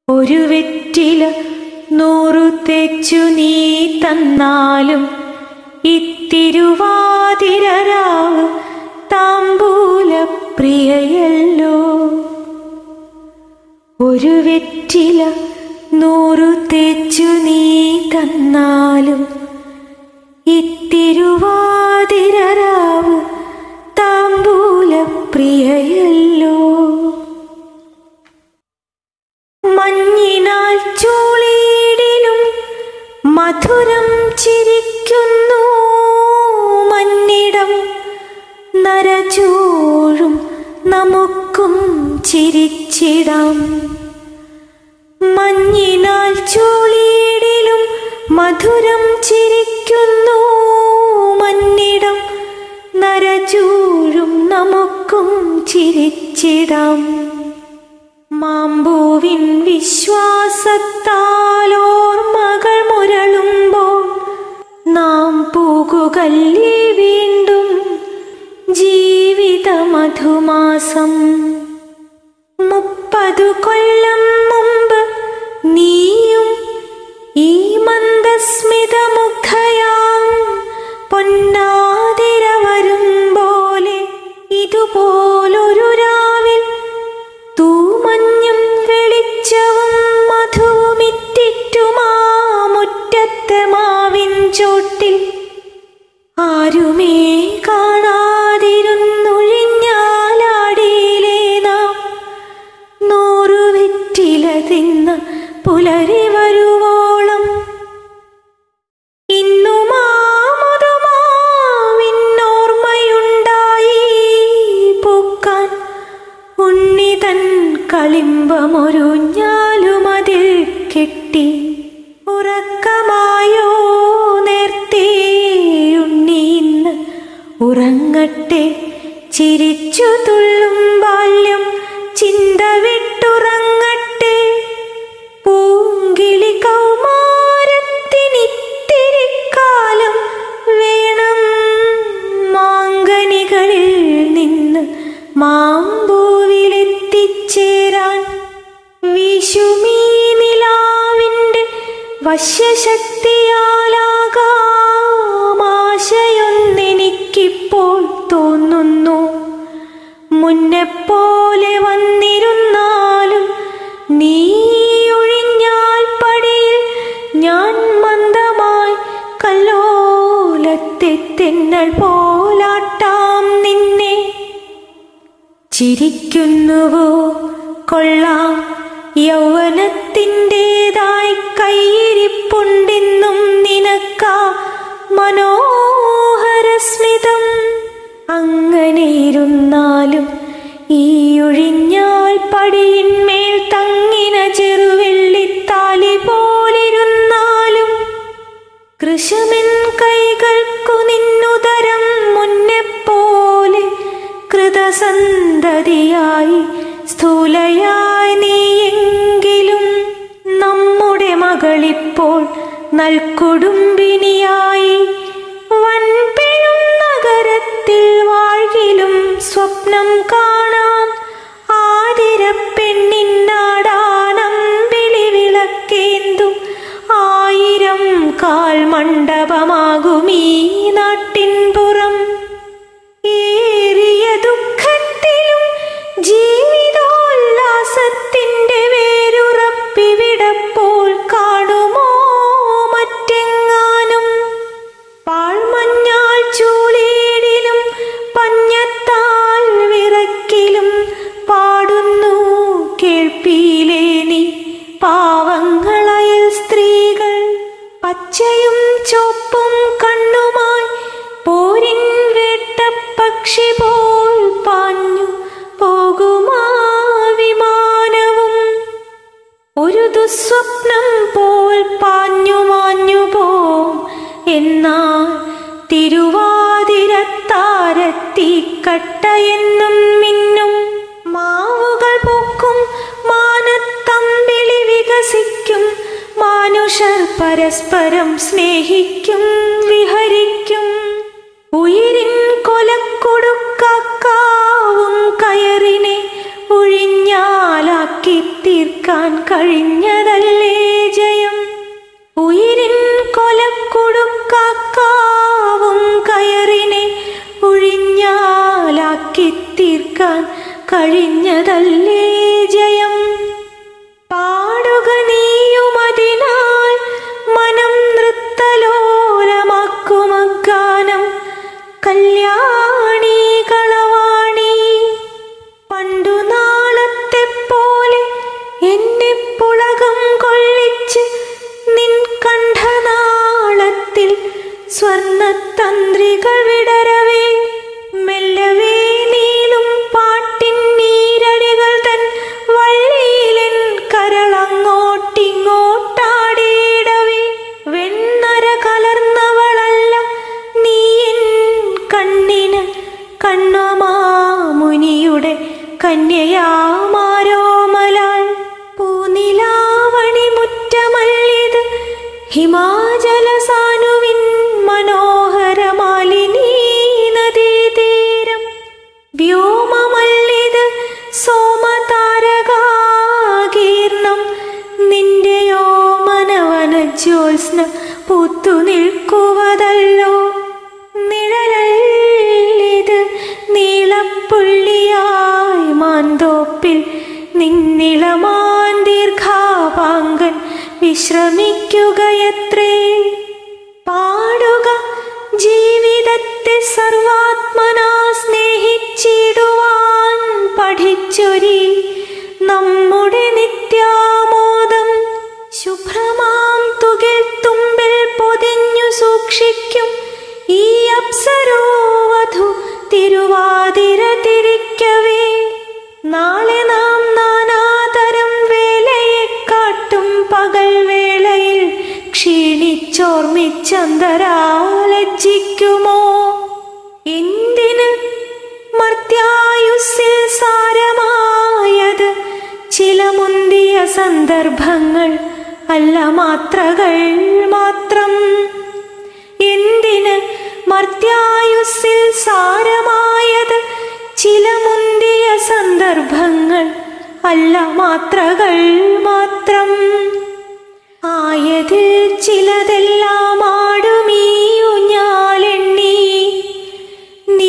ഒരു വെറ്റില നൂറു തെച്ചു നീ തന്നാലും ഇത്തിരുവാതിരരാവ് താമ്പൂല പ്രിയയല്ലോ ഒരു വെറ്റില നൂറു തെച്ചു നീ തന്നാലും ഇത്തിരുവാതിരരാവ് താമ്പൂല പ്രിയയല്ലോ മഞ്ഞിനാൽ ചൂളിയിടിലും മധുരം ചിരിക്കുന്നു മന്നിടം നരചൂഴും നമുക്കും ചിരിച്ചിടാം മഞ്ഞിനാൽ ചൂളിയിടിലും മധുരം ചിരിക്കുന്നു മന്നിടം നരചൂഴും നമുക്കും ചിരിച്ചിടാം മാമ്പൂവിൻ വിശ്വാസത്താലോർമകൾ മുരളുമ്പോൾ നാം പൂകുകല്ലേ വീണ്ടും ജീവിത മധുമാസം മുപ്പതു കൊല്ലം മുമ്പ് നീയും ഈ മന്ദസ്മിതമുഖയാം പൊന്നാതിര വരും പോലെ ഇതുപോലൊരു രാവിൽ തൂമഞ്ഞും വെളിച്ചവും മധുവുമിറ്റിറ്റുമാ മുറ്റത്തെ മാവിൻ ചോട്ടിൽ ആരുമേ കാണാതിരുന്നൊഴിഞ്ഞാലാടിയിലേ നാം നൂറു വെറ്റില തിന്ന പുലരി വരുവോളം ഇന്നുമാ മധുമാവിന്നോർമ്മയുണ്ടായി പൂക്കാൻ ഉണ്ണിതൻ കളിമ്പമൊരു ഞാലുമതിൽ കെട്ടി ഉറക്കമായോ നേർത്തേ ഉണ്ണി ഇന്ന് ഉറങ്ങട്ടെ ചിരിച്ചു തുള്ളും ബാല്യം ചിന്ത വിട്ടുറങ്ങട്ടെ പൂങ്കിളി കൗമാരത്തിനിത്തിരി കാലം വേണം മാങ്കനികളിൽ നിന്ന് മാമ്പൂവിലെത്തിച്ചേരാൻ വിഷുമീ നിലാവിൻ്റെ വശ്യശക്തിയാലാകാമാശയൊന്നെനിക്കിപ്പോൾ തോന്നുന്നു മുന്നെപ്പോലെ വന്നിരുന്നാലും നീ ഒഴിഞ്ഞാൽ പടിയിൽ ഞാൻ മന്ദമായി കല്ലോലത്തെ തെന്നൽ പോലാട്ടാം നിന്നെ ചിരിക്കുന്നുവോ കൊള്ളാം യൗവനത്തിൻ്റെതായി കൈയിരിപ്പുണ്ടെന്നും നിനക്കാ മനോഹര സ്മിതം അങ്ങനെ ഇരുന്നാലും ഈ ഒഴിഞ്ഞാൽ പടിയിന്മേൽ തങ്ങിന ചെറുവെള്ളിത്താലി പോലിരുന്നാലും കൃഷമെൻ കൈകൾക്കു നിന്നുതരം മുന്നെപ്പോലെ കൃതസന്തതിയായി സ്ഥൂലയായി നീയെങ്കിലും നമ്മുടെ മകളിപ്പോൾ നൽകുടുംബിനിയായി വൻപെഴും നഗരത്തിൽ വാഴ്കിലും സ്വപ്നം കാണാം ആതിരപ്പെണ്ണിന്നാടാനം വിളി വിളക്കേന്തും ആയിരം കാൽ മണ്ഡപമാകും ഈ നാട്ടിൻ പുറം ഏറിയ ദുഃഖത്തിലും ജീവിതോല്ലാസത്തിന്റെ വേരുറപ്പിവിടപ്പോൾ കാണുമോ മറ്റെങ്ങാനും പാഴ്മഞ്ഞാൽ ചൂളീടിലും പഞ്ഞത്താൽ വിറക്കിലും പാടുന്നു കേൾപ്പിയിലേ നീ പാവങ്ങളയൽ സ്ത്രീകൾ പച്ചയും ചുവപ്പും കണ്ണുമായി പോരിൻ വേട്ടപ്പക്ഷി പോൽ പാഞ്ഞു പോകുമാ വിമാനവും ഒരു ദുസ്വപ്നം പോൽ പാഞ്ഞു മാഞ്ഞു പോം എന്നാൽ തിരുവാതിരത്താരത്തി കട്ടയെന്നും മിന്നും മാവുകൾ പൂക്കും മാനത്തമ്പിളി വികസിക്കും മാനുഷർ പരസ്പരം സ്നേഹിക്കും വിഹരിക്കും ഉയിരിൻ കൊലക്കൊടുക്കാവും കയറിനെ ഒഴിഞ്ഞാലാക്കി തീർക്കും തീർക്കാൻ കഴിഞ്ഞതല്ലേ ജയം ഉയിരിൻ കൊലക്കൊടുക്കാക്കാവും കയറിനെ ഒഴിഞ്ഞാലാക്കി തീർക്കാൻ കഴിഞ്ഞതല്ലേ ജയം പാടുക നീയുമതിനാൽ മനം നൃത്തലോലമാക്കുമഗാനം കല്യാണി കളവാണി പണ്ടു നാളത്തെ പോലെ എന്നെ പുളകം കൊള്ളിച്ച് നിൻ കണ്ഠനാളത്തിൽ സ്വർണതന്ത്രികൾ വിടരവേ മെല്ലവേ നീളും പാട്ടിൻ നീരടികൾ തൻ വള്ളിയിലെൻ കരളങ്ങോട്ടിങ്ങോട്ടാടിയിടവേ വെണ്ണര കലർന്നവളല്ല നീ എൻ കണ്ണിന് കണ്ണമാമുനിയുടെ കന്യയാമാരോമലാൽ പൂനിലാവണി മുറ്റമല്ലിത് ഹിമാചല സാനുവിൻ മനോഹരമാലിനീ നദീതീരം വ്യോമമല്ലിത് സോമതാരകാകീർണം നിന്റെയോ മനവന ജ്യോത്സ്ന പൂത്തു നിൽക്കുവതല്ലോ നിഴലിത് നീളപ്പുള്ളിയായി മാന്തോപ്പിൽ നിന്നിളമാൻ ദീർഘാപാങ്കൻ വിശ്രമിക്കുകയത്രേ പാടുക ജീവിതത്തെ സർവാത്മനാ സ്നേഹിച്ചിടുവാൻ പഠിച്ചൊരി നമ്മുടെ നിത്യാമോദം ശുഭ്രമാം തുകിൽ തുമ്പിൽ പൊതിഞ്ഞു സൂക്ഷിക്കും ഈ അപ്സരോവധു തിരുവാതിര തിരിക്കവേ നാളെ നാം നാനാതരം വേലയെ കാട്ടും പകൽ വേളയിൽ ക്ഷീണിച്ചോർമ്മിച്ചന്തരാലജ്ജിക്കുമോ എന്തിന് മർത്യായുസ്സിൽ സാരമായത് ചില മുന്തിയ സന്ദർഭങ്ങൾ അല്ല മാത്രകൾ മാത്രം എന്തിന് മർത്യായുസ്സിൽ സാരമായത് ചില മുന്തിയ സന്ദർഭങ്ങൾ അല്ല മാത്രകൾ മാത്രം ആയതിൽ ചിലതെല്ലാം ആടുമീയുഞ്ഞാലെണ്ണി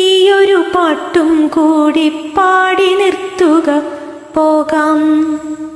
നീയൊരു പാട്ടും കൂടി പാടി നിർത്തുക പോകാം